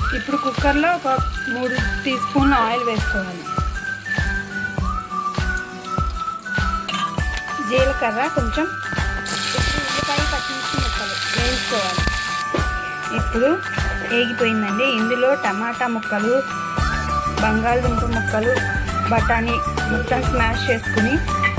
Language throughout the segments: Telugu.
ఇప్పుడు కుక్కర్లో ఒక మూడు టీ స్పూన్ల ఆయిల్ వేసుకోవాలి జీలకర్ర కొంచెం ఇప్పుడు ఉల్లిపాయ పచ్చిమిర్చి ముక్కలు వేయించుకోవాలి ఇప్పుడు వేగిపోయిందండి ఇందులో టమాటా ముక్కలు బంగాళదుంప ముక్కలు బఠానీ మొత్తం స్మాష్ చేసుకుని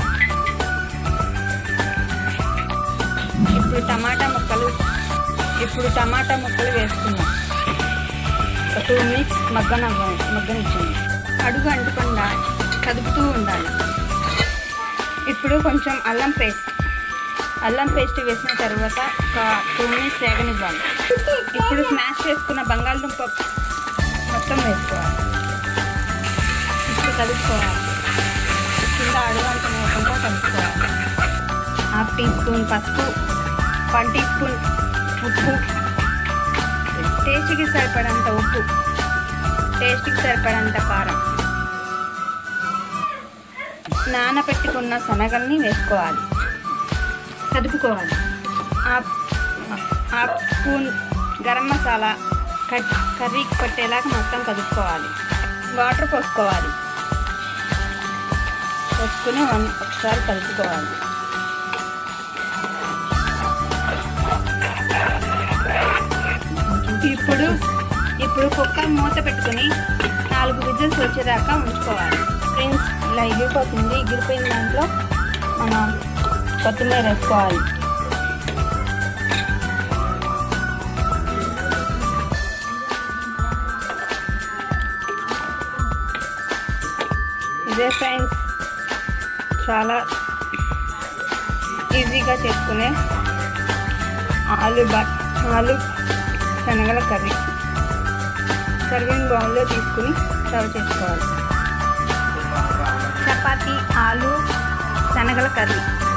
ఇప్పుడు టమాటా ముక్కలు ఇప్పుడు టమాటా ముక్కలు వేసుకున్నాం ఒక టూ మినిట్స్ మగ్గన మగ్గనిచ్చింది అడుగు అంటకుండా కదుపుతూ ఉండాలి ఇప్పుడు కొంచెం అల్లం పేస్ట్ అల్లం పేస్ట్ వేసిన తర్వాత ఒక టూ మినిట్స్ వేగనివ్వాలి ఇప్పుడు స్మాష్ చేసుకున్న బంగాళదుంప మొత్తం వేసుకోవాలి ఇప్పుడు కలుపుకోవాలి కింద అడుగు అంటుకోకుండా కలుపుకోవాలి హాఫ్ టీ స్పూన్ పసుపు వన్ టీ స్పూన్ ఉప్పు టేస్ట్కి సరిపడంత ఉప్పు టేస్ట్కి సరిపడంత కారం నానబెట్టుకున్న శనగల్ని వేసుకోవాలి కదుపుకోవాలి half half spoon garam masala cut కర్రీకి పట్టేలాగా మొత్తం కదుపుకోవాలి వాటర్ పోసుకోవాలి పోసుకుని వన్ ఒకసారి కలుపుకోవాలి ఇప్పుడు ఇప్పుడు కుక్కర్ మూత పెట్టుకుని నాలుగు విజిల్స్ వచ్చేదాకా ఉంచుకోవాలి ఫ్రెండ్స్ ఇలా ఎగిరిపోతుంది ఎగిరిపోయిన దాంట్లో మనం కొత్తిమీర వేసుకోవాలి ఇదే ఫ్రెండ్స్ చాలా ఈజీగా చేసుకునే ఆలు బట్ ఆలు శనగల కర్రీ సర్వింగ్ బౌల్లో తీసుకుని సర్వ్ చేసుకోవాలి చపాతీ ఆలు శనగల కర్రీ